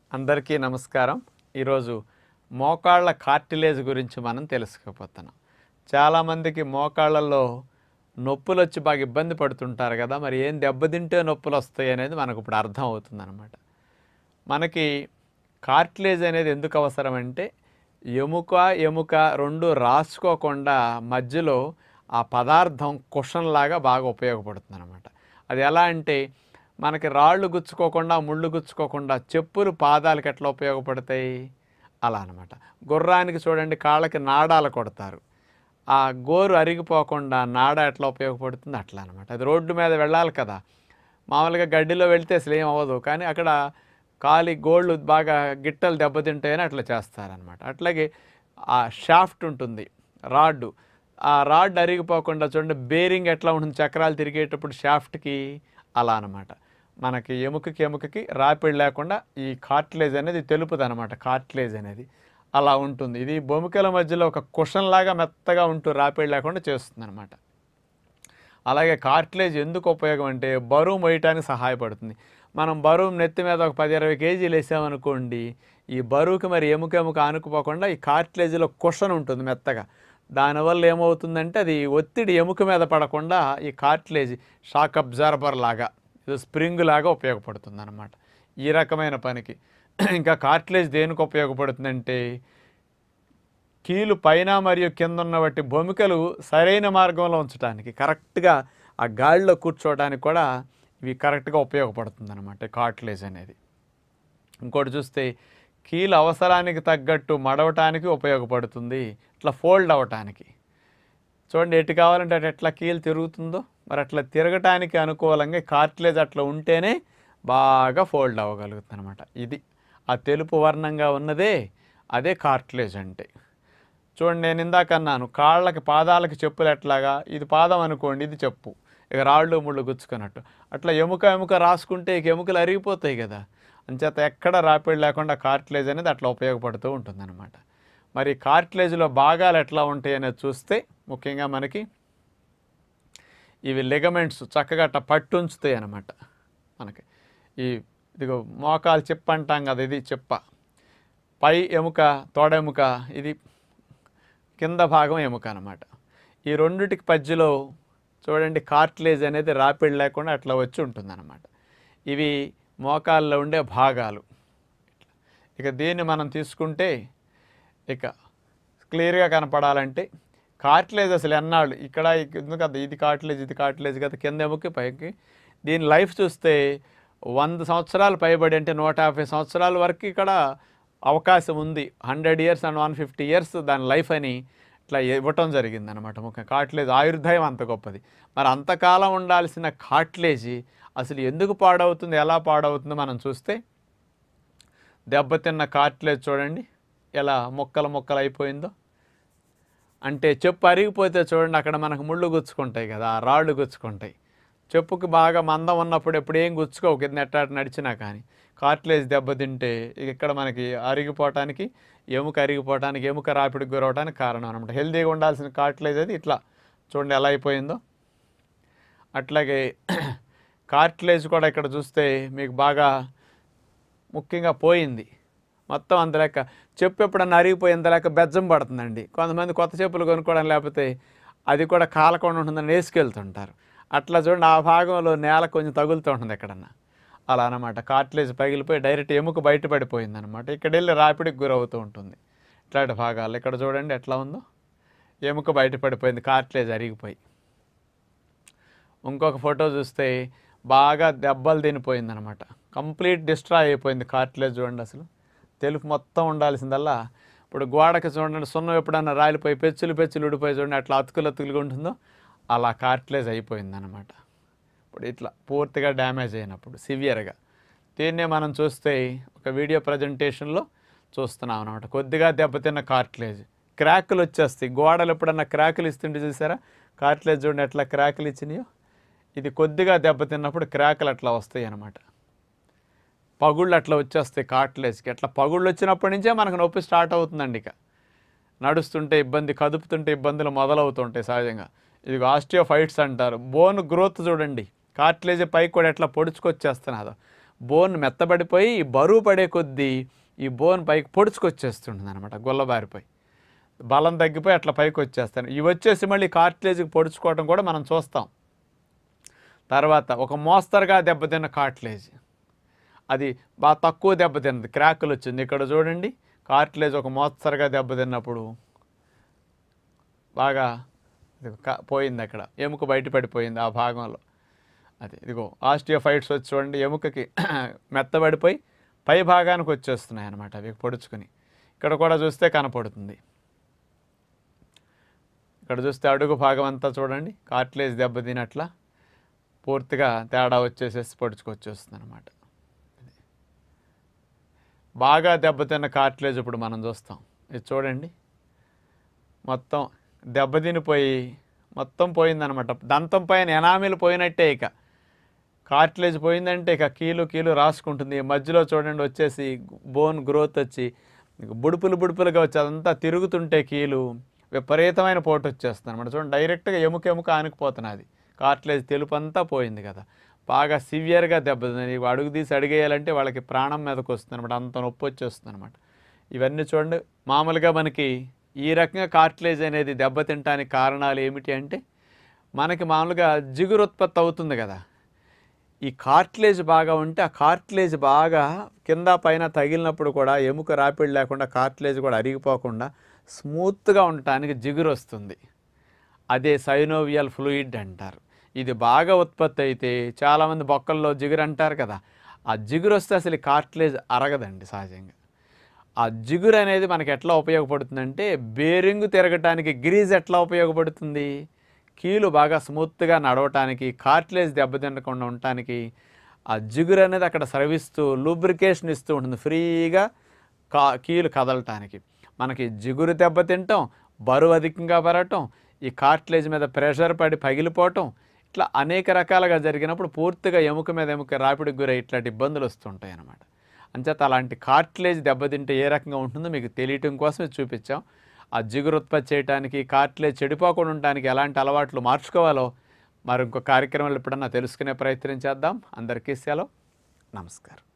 అందరికీ నమస్కారం ఈరోజు మోకాళ్ళ కార్టిలేజ్ గురించి మనం తెలుసుకోపోతున్నాం చాలామందికి మోకాళ్ళల్లో నొప్పులు వచ్చి బాగా ఇబ్బంది పడుతుంటారు కదా మరి ఏం దెబ్బతింటే నొప్పులు వస్తాయి అనేది మనకు ఇప్పుడు అర్థం అవుతుందన్నమాట మనకి కార్టిలేజ్ అనేది ఎందుకు అవసరం అంటే ఎముక ఎముక రెండు రాసుకోకుండా మధ్యలో ఆ పదార్థం కుషన్ లాగా బాగా ఉపయోగపడుతుంది అనమాట అది ఎలా అంటే మనకి రాళ్ళు గుచ్చుకోకుండా ముళ్ళు గుచ్చుకోకుండా చెప్పులు పాదాలకు ఎట్లా ఉపయోగపడతాయి అలా అనమాట గుర్రానికి చూడండి కాళ్ళకి నాడాలు కొడతారు ఆ గోరు అరిగిపోకుండా నాడ ఎట్లా ఉపయోగపడుతుంది అట్లా అనమాట అది రోడ్డు మీద వెళ్ళాలి కదా మామూలుగా గడ్డిలో వెళ్తే అసలు ఏం అవ్వదు కానీ అక్కడ కాలి గోళ్ళు బాగా గిట్టలు దెబ్బతింటాయని అట్లా చేస్తారనమాట అట్లాగే ఆ షాఫ్ట్ ఉంటుంది రాడ్డు ఆ రాడ్ అరిగిపోకుండా చూడండి బేరింగ్ ఎట్లా ఉంటుంది చక్రాలు తిరిగేటప్పుడు షాఫ్ట్కి అలా అనమాట మనకి ఎముకకి ఎముకకి రాపిడి లేకుండా ఈ కార్టిలేజ్ అనేది తెలుపుది అనమాట కార్టిలేజ్ అనేది అలా ఉంటుంది ఇది బొమికల మధ్యలో ఒక కుషన్ లాగా మెత్తగా ఉంటూ రాపిడి లేకుండా చేస్తుంది అనమాట అలాగే కార్టిలేజ్ ఎందుకు ఉపయోగం అంటే బరువు మోయటానికి సహాయపడుతుంది మనం బరువు నెత్తి మీద ఒక పది ఇరవై కేజీలు వేసామనుకోండి ఈ బరువుకి మరి ఎముక ఎముక ఆనుకుపోకుండా ఈ కార్టిలేజ్లో కుషన్ ఉంటుంది మెత్తగా దానివల్ల ఏమవుతుందంటే అది ఒత్తిడి ఎముక మీద పడకుండా ఈ కార్టిలేజ్ షాక్ అబ్జార్బర్ లాగా ఇది స్ప్రింగ్ లాగా ఉపయోగపడుతుంది అనమాట ఈ రకమైన పనికి ఇంకా కార్టిలేజ్ దేనికి ఉపయోగపడుతుందంటే కీలు పైన మరియు కింద ఉన్న బట్టి భూమికలు సరైన మార్గంలో ఉంచడానికి కరెక్ట్గా ఆ గాడిలో కూర్చోవడానికి కూడా ఇవి కరెక్ట్గా ఉపయోగపడుతుంది అనమాట కార్టిలేజ్ అనేది ఇంకోటి చూస్తే కీలు అవసరానికి తగ్గట్టు మడవటానికి ఉపయోగపడుతుంది ఇట్లా ఫోల్డ్ అవ్వటానికి చూడండి ఎటు కావాలంటే అటు ఎట్లా కీలు తిరుగుతుందో మరి అట్లా తిరగటానికి అనుకూలంగా కార్టిలేజ్ అట్లా ఉంటేనే బాగా ఫోల్డ్ అవ్వగలుగుతుంది అనమాట ఇది ఆ తెలుపు వర్ణంగా ఉన్నదే అదే కార్టిలేజ్ అంటే చూడండి నేను ఇందాక అన్నాను కాళ్ళకి పాదాలకి చెప్పులు ఎట్లాగా ఇది పాదం అనుకోండి ఇది చెప్పు ఇక రాళ్ళు ముళ్ళు గుచ్చుకున్నట్టు అట్లా ఎముక ఎముక రాసుకుంటే ఇక ఎముకలు అరిగిపోతాయి కదా అంచేత ఎక్కడ రాపిడి లేకుండా కార్టిలేజ్ అనేది అట్లా ఉపయోగపడుతూ ఉంటుందన్నమాట మరి కార్టిలేజ్లో భాగాలు ఎట్లా ఉంటాయి అనేది చూస్తే ముఖ్యంగా మనకి ఇవి లిగమెంట్స్ చక్కగా అట్లా పట్టు ఉంచుతాయి అన్నమాట మనకి ఈ ఇదిగో మోకాలు చెప్ప అంటాం కదా ఇది చెప్ప పై ఎముక తోడెముక ఇది కింద భాగం ఎముక అనమాట ఈ రెండిటికి మధ్యలో చూడండి కార్టిలేజ్ అనేది రాపిడి లేకుండా అట్లా వచ్చి ఉంటుందన్నమాట ఇవి మోకాల్లో ఉండే భాగాలు ఇక దీన్ని మనం తీసుకుంటే ఇక క్లియర్గా కనపడాలంటే కార్టిలేజ్ అసలు ఎన్నాళ్ళు ఇక్కడ ఎందుకు కదా ఇది కార్టిలేజ్ ఇది కార్టిలేజ్ కదా కింద ఎముక పైకి దీని లైఫ్ చూస్తే వంద సంవత్సరాలు పైబడి అంటే నూట యాభై సంవత్సరాల వరకు ఇక్కడ అవకాశం ఉంది hundred years and one fifty years దాని లైఫ్ అని ఇట్లా ఇవ్వటం జరిగింది అనమాట ముఖ్యంగా కార్టిలేజ్ ఆయుర్దాయం అంత గొప్పది మరి అంతకాలం ఉండాల్సిన కార్టిలేజీ అసలు ఎందుకు పాడవుతుంది ఎలా పాడవుతుందో మనం చూస్తే దెబ్బతిన్న కార్టిలేజ్ చూడండి ఎలా మొక్కలు మొక్కలు అయిపోయిందో అంటే చెప్పు అరిగిపోతే చూడండి అక్కడ మనకు ముళ్ళు గుచ్చుకుంటాయి కదా ఆ రాళ్ళు గుచ్చుకుంటాయి చెప్పుకి బాగా మందం ఉన్నప్పుడు ఎప్పుడు ఏం గుచ్చుకోవు కింద ఎట్ట నడిచినా కానీ కార్టిలేజ్ దెబ్బతింటే ఇక ఇక్కడ మనకి అరిగిపోవటానికి ఎముక అరిగిపోవటానికి ఎముక రాపిడికి గురవడానికి కారణం అనమాట హెల్తీగా ఉండాల్సిన కార్టిలేజ్ అది ఇట్లా చూడండి ఎలా అయిపోయిందో అట్లాగే కార్టిలేజ్ కూడా ఇక్కడ చూస్తే మీకు బాగా ముఖ్యంగా పోయింది మొత్తం అంత లెక్క చెప్పు ఎప్పుడన్నా అరిగిపోయేంత లెక్క బెజ్జం పడుతుందండి కొంతమంది కొత్త చెప్పులు కొనుక్కోవడం లేకపోతే అది కూడా కాలకుండా ఉంటుందని వేసుకెళ్తుంటారు అట్లా చూడండి ఆ భాగంలో నేల కొంచెం తగులుతూ ఉంటుంది ఎక్కడన్నా అలా అనమాట కార్టిలేజ్ పగిలిపోయి డైరెక్ట్ ఎముక బయటపడిపోయింది అనమాట ఇక్కడ వెళ్ళి రాపిడికి గురవుతూ ఉంటుంది ఇట్లాంటి భాగాలు ఇక్కడ చూడండి ఎట్లా ఉందో ఎముక బయటపడిపోయింది కార్టిలేజ్ అరిగిపోయి ఇంకొక ఫోటో చూస్తే బాగా దెబ్బలు తినిపోయింది అనమాట కంప్లీట్ డిస్ట్రాయ్ అయిపోయింది కార్టిలేజ్ చూడండి అసలు తెలుపు మొత్తం ఉండాల్సిందల్లా ఇప్పుడు గోడకి చూడండి సున్నం ఎప్పుడన్నా రాలిపోయి పెచ్చులు పెచ్చులు ఉడిపోయి చూడండి అట్లా అతుకులు అతుకులుగా ఉంటుందో అలా కార్టిలేజ్ అయిపోయింది అనమాట ఇప్పుడు ఇట్లా పూర్తిగా డ్యామేజ్ అయినప్పుడు సివియర్గా దీన్నే మనం చూస్తే ఒక వీడియో ప్రజెంటేషన్లో చూస్తున్నాం అనమాట కొద్దిగా దెబ్బతిన్న కార్టిలేజ్ క్రాకులు వచ్చేస్తాయి గోడలు ఎప్పుడన్నా క్రాకులు ఇస్తుంటే చూసారా కార్టిలేజ్ చూడండి ఎట్లా క్రాకులు ఇచ్చినాయో ఇది కొద్దిగా దెబ్బతిన్నప్పుడు క్రాకులు అట్లా వస్తాయి అన్నమాట పగుళ్ళు అట్లా వచ్చేస్తాయి కార్టిలేజ్కి అట్లా పగుళ్ళు వచ్చినప్పటి నుంచే మనకు నొప్పి స్టార్ట్ అవుతుందండి ఇక నడుస్తుంటే ఇబ్బంది కదుపుతుంటే ఇబ్బందులు మొదలవుతుంటాయి సహజంగా ఇది ఆస్టియోఫైట్స్ అంటారు బోన్ గ్రోత్ చూడండి కార్టిలేజ్ పైకి కూడా ఎట్లా పొడుచుకొచ్చేస్తున్నదో బోన్ మెత్తబడిపోయి ఈ బరువు పడే కొద్దీ ఈ బోన్ పైకి పొడుచుకొచ్చేస్తుంటుంది అనమాట గుల్లబారిపోయి బలం తగ్గిపోయి అట్లా పైకి వచ్చేస్తాను ఇవి వచ్చేసి మళ్ళీ కార్టిలేజ్కి పొడుచుకోవడం కూడా మనం చూస్తాం తర్వాత ఒక మోస్తరుగా దెబ్బతిన్న కార్టిలేజ్ అది బాగా తక్కువ దెబ్బతిన్నది క్రాకులు వచ్చింది ఇక్కడ చూడండి కార్టిలేజ్ ఒక మోస్తరుగా దెబ్బతిన్నప్పుడు బాగా ఇదిగో క- పోయింది అక్కడ ఎముక బయటపడిపోయింది ఆ భాగంలో అది ఇదిగో ఆస్టియోఫైట్స్ వచ్చి చూడండి ఎముకకి మెత్తబడిపోయి పై భాగానికి వచ్చేస్తున్నాయి అన్నమాట అవి పొడుచుకొని ఇక్కడ కూడా చూస్తే కనపడుతుంది ఇక్కడ చూస్తే అడుగు భాగం అంతా చూడండి కార్టిలేజ్ దెబ్బతినట్ల పూర్తిగా తేడా వచ్చేసేసి పొడుచుకొచ్చేస్తుంది అనమాట బాగా దెబ్బతిన్న కార్టిలేజ్ ఇప్పుడు మనం చూస్తాం ఇది చూడండి మొత్తం దెబ్బతినిపోయి మొత్తం పోయిందనమాట దంతం పైన ఎనామిల్ పోయినట్టే ఇక కార్టిలేజ్ పోయిందంటే ఇక కీలు కీలు రాసుకుంటుంది ఈ మధ్యలో చూడండి వచ్చేసి బోన్ గ్రోత్ వచ్చి ఇక బుడుపులు బుడుపులుగా వచ్చి అదంతా తిరుగుతుంటే కీలు విపరీతమైన పోటు వచ్చేస్తుంది అనమాట చూడండి డైరెక్ట్గా ఎముక ఎముక ఆనుకుపోతున్నది కార్టిలేజ్ తెలుపు అంతా పోయింది కదా బాగా సివియర్గా దెబ్బతింది ఇవి అడుగు తీసి అడిగేయాలంటే వాళ్ళకి ప్రాణం మీదకి వస్తుంది అనమాట అంత నొప్పి వచ్చేస్తుంది అనమాట ఇవన్నీ చూడండి మామూలుగా మనకి ఈ రకంగా కార్టిలేజ్ అనేది దెబ్బతింటానికి కారణాలు ఏమిటి అంటే మనకి మామూలుగా జిగురు ఉత్పత్తి అవుతుంది కదా ఈ కార్టిలేజ్ బాగా ఉంటే ఆ కార్టిలేజ్ బాగా కింద పైన తగిలినప్పుడు కూడా ఎముక రాపిడి లేకుండా కార్టిలేజ్ కూడా అరిగిపోకుండా స్మూత్గా ఉండటానికి జిగురు వస్తుంది అదే సైనోవియల్ ఫ్లూయిడ్ అంటారు ఇది బాగా ఉత్పత్తి అయితే చాలామంది బొక్కల్లో జిగురు అంటారు కదా ఆ జిగురు వస్తే అసలు ఈ కార్టిలేజ్ అరగదండి సహజంగా ఆ జిగురు అనేది మనకి ఎట్లా ఉపయోగపడుతుందంటే బేరింగ్ తిరగటానికి గ్రీజ్ ఎట్లా ఉపయోగపడుతుంది కీలు బాగా స్మూత్గా నడవటానికి కార్టిలేజ్ దెబ్బతినకుండా ఉండటానికి ఆ జిగురు అనేది అక్కడ స్రవిస్తూ లూబ్రికేషన్ ఇస్తూ ఉంటుంది ఫ్రీగా కా కీలు కదలటానికి మనకి జిగురు దెబ్బతింటాం బరువు అధికంగా పెరగటం ఈ కార్టిలేజ్ మీద ప్రెషర్ పడి పగిలిపోవటం ఇట్లా అనేక రకాలుగా జరిగినప్పుడు పూర్తిగా ఎముక మీద ఎముక రాపిడికి గురై ఇట్లాంటి ఇబ్బందులు వస్తుంటాయి అన్నమాట అంచేత అలాంటి కార్టిలేజ్ దెబ్బతింటే ఏ రకంగా ఉంటుందో మీకు తెలియటం కోసం ఇది చూపించాం ఆ జిగురు ఉత్పత్తి చేయడానికి కార్టిలేజ్ చెడిపోకుండా ఉండడానికి ఎలాంటి అలవాట్లు మార్చుకోవాలో మరి ఇంకో కార్యక్రమాలు ఎప్పుడన్నా తెలుసుకునే ప్రయత్నం చేద్దాం అందరికీ సెలవు నమస్కారం